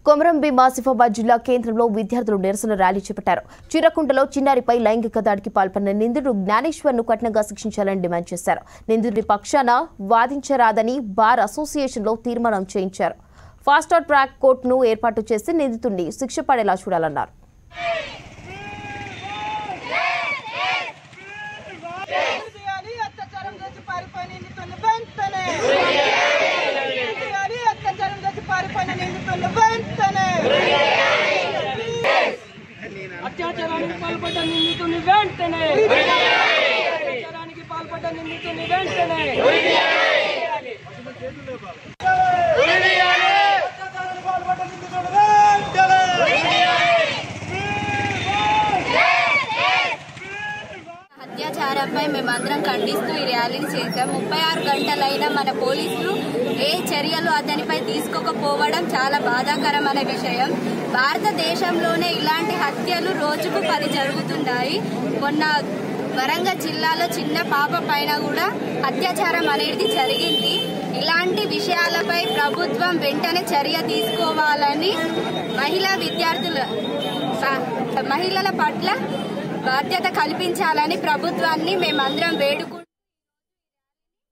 కొమరంభీం ఆసిఫాబాద్ జిల్లా కేంద్రంలో విద్యార్థులు నిరసన ర్యాలీ చేపట్టారు చిరకుంటలో చిన్నారిపై లైంగిక దాడికి పాల్పడిన నిందితుడు జ్ఞానేశ్వర్ ను కఠినంగా శిక్షించాలని డిమాండ్ చేశారు నిందితుడి పక్షాన వాదించరాదని బార్ అసోసియేషన్లో తీర్మానం చేయించారు ఫాస్ట్ ట్రాక్ కోర్టును ఏర్పాటు చేసి నిందితుడిని శిక్ష పడేలా చూడాలన్నారు చేయాలి అత్యాచారం చేసి పారిపోయిన నిందితులను వెంటనే చేయాలి అత్యాచారం చేసి పారిపోయిన నిందితులను వెంటనే అత్యాచారానికి పాల్పడ్డ నిందితుని వెంటనే అత్యాచారానికి పాల్పడ్డ నిందితుని వెంటనే అత్యాచారంపై మేమందరం ఖండిస్తూ ఈ ర్యాలీని చేశాం ముప్పై ఆరు గంటలైనా మన పోలీసులు ఏ చర్యలు అతనిపై తీసుకోకపోవడం చాలా బాధాకరమైన విషయం భారతదేశంలోనే ఇలాంటి హత్యలు రోజుకు పది జరుగుతున్నాయి మొన్న వరంగల్ జిల్లాలో చిన్న పాప పైన కూడా అత్యాచారం అనేది జరిగింది ఇలాంటి విషయాలపై ప్రభుత్వం వెంటనే చర్య తీసుకోవాలని మహిళా విద్యార్థుల మహిళల పట్ల బాధ్యత కల్పించాలని ప్రభుత్వాన్ని మేమందరం వేడుకుంటున్నాం